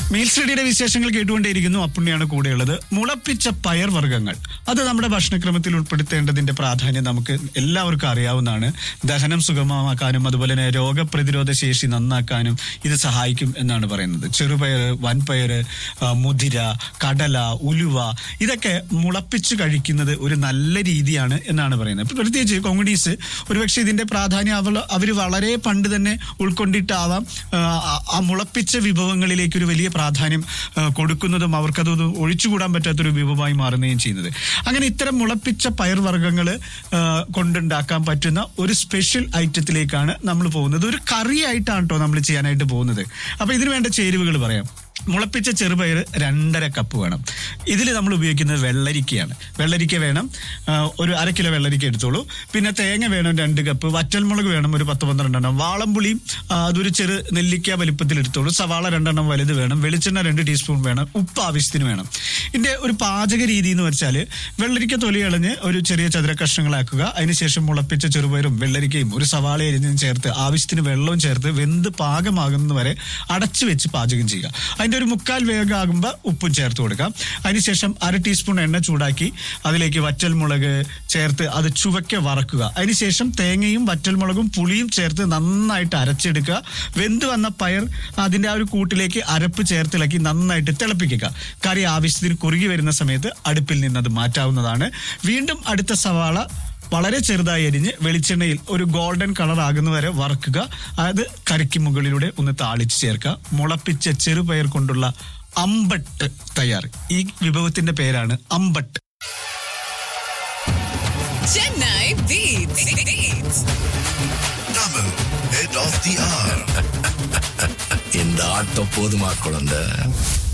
Meal സ്റ്റഡിയുടെ വിശേഷങ്ങൾ കേട്ടുകൊണ്ടേയിരിക്കുന്നു അപ്പുണ്ണിയാണ് കൂടെയുള്ളത് മുളപ്പിച്ച പയർ വർഗ്ഗങ്ങൾ അത് നമ്മുടെ ഭക്ഷണക്രമത്തിൽ ഉൾപ്പെടുത്തേണ്ടതിന്റെ പ്രാധാന്യം നമുക്ക് എല്ലാവർക്കും അറിയാവുന്നതാണ് ദഹനം സുഗമമാക്കാനും അതുപോലെ തന്നെ രോഗപ്രതിരോധ ശേഷി നന്നാക്കാനും ഇത് സഹായിക്കും എന്നാണ് പറയുന്നത് ചെറുപയർ വൻപയർ ആ, മുതിര കടല ഉലുവ ഇതൊക്കെ മുളപ്പിച്ച് കഴിക്കുന്നത് ഒരു നല്ല രീതിയാണ് എന്നാണ് പറയുന്നത് ഇപ്പൊ പ്രത്യേകിച്ച് കോൺഗ്രസ് ഒരുപക്ഷെ ഇതിന്റെ പ്രാധാന്യം അവൾ അവർ വളരെ പണ്ട് തന്നെ ഉൾക്കൊണ്ടിട്ടാവാം ആ, ആ- ആ മുളപ്പിച്ച വിഭവങ്ങളിലേക്ക് ഒരു വലിയ പ്രാധാന്യം ആ, കൊടുക്കുന്നതും അവർക്കത് ഒരു ഒഴിച്ചുകൂടാൻ പറ്റാത്തൊരു വിഭവമായി മാറുകയും ചെയ്യുന്നത് അങ്ങനെ ഇത്തരം മുളപ്പിച്ച പയർ വർഗ്ഗങ്ങൾ കൊണ്ടുണ്ടാക്കാൻ പറ്റുന്ന ഒരു സ്പെഷ്യൽ ഐറ്റത്തിലേക്കാണ് നമ്മൾ പോകുന്നത് ഒരു കറി ആയിട്ടാണ് കേട്ടോ നമ്മൾ ചെയ്യാനായിട്ട് പോകുന്നത് അപ്പൊ ഇതിന് വേണ്ട ചേരുവകൾ പറയാം മുളപ്പിച്ച ചെറുപയർ രണ്ടര കപ്പ് വേണം ഇതിൽ നമ്മൾ ഉപയോഗിക്കുന്നത് വെള്ളരിക്കയാണ് വെള്ളരിക്ക വേണം ആ, ഒരു അര കിലോ വെള്ളരിക്ക എടുത്തോളൂ പിന്നെ തേങ്ങ വേണം രണ്ട് കപ്പ് വറ്റൽമുളക് വേണം ഒരു പത്ത് പന്ത്രണ്ടെണ്ണം വാളംപുളിയും ആ, അതൊരു ചെറു നെല്ലിക്ക വലിപ്പത്തിൽ എടുത്തോളൂ സവാള രണ്ടെണ്ണം വലുത് വേണം വെളിച്ചെണ്ണ രണ്ട് ടീസ്പൂൺ വേണം ഉപ്പ് ആവശ്യത്തിന് വേണം ഇതിന്റെ ഒരു പാചക രീതി എന്ന് വെച്ചാൽ വെള്ളരിക്ക തൊലി കളഞ്ഞ് ഒരു ചെറിയ ചതുര കഷ്ണങ്ങളാക്കുക അതിനുശേഷം മുളപ്പിച്ച ചെറുപയറും വെള്ളരിക്കയും ഒരു സവാള എരിഞ്ഞും ചേർത്ത് ആവശ്യത്തിന് വെള്ളവും ചേർത്ത് വെന്ത് പാകമാകുന്നത് വരെ അടച്ചു വെച്ച് പാചകം ചെയ്യുക അതിന്റെ ഒരു മുക്കാൽ വേഗമാകുമ്പോൾ ഉപ്പും ചേർത്ത് കൊടുക്കാം അതിനുശേഷം അര ടീസ്പൂൺ എണ്ണ ചൂടാക്കി അതിലേക്ക് വറ്റൽമുളക് ചേർത്ത് അത് ചുവക്കെ വറക്കുക അതിനുശേഷം തേങ്ങയും വറ്റൽമുളകും പുളിയും ചേർത്ത് നന്നായിട്ട് അരച്ചെടുക്കുക വെന്ത് വന്ന പയർ അതിന്റെ ആ ഒരു കൂട്ടിലേക്ക് അരപ്പ് ചേർത്തിളക്കി നന്നായിട്ട് തിളപ്പിക്കുക കറി ആവശ്യത്തിന് കുറുകി വരുന്ന സമയത്ത് അടുപ്പിൽ നിന്ന് അത് മാറ്റാവുന്നതാണ് വീണ്ടും അടുത്ത സവാള വളരെ ചെറുതായി അരിഞ്ഞ് വെളിച്ചെണ്ണയിൽ ഒരു ഗോൾഡൻ കളർ ആകുന്നവരെ വറക്കുക അത് കറിക്ക് മുകളിലൂടെ ഒന്ന് താളിച്ച് ചേർക്കുക മുളപ്പിച്ച ചെറുപയർ കൊണ്ടുള്ള അമ്പട്ട് തയ്യാർ ഈ വിഭവത്തിന്റെ പേരാണ് അമ്പട്ട് Chennai Beats. Beats. Tamil, head of the hour. இந்த ஆட்டம் போதுமா குழந்தை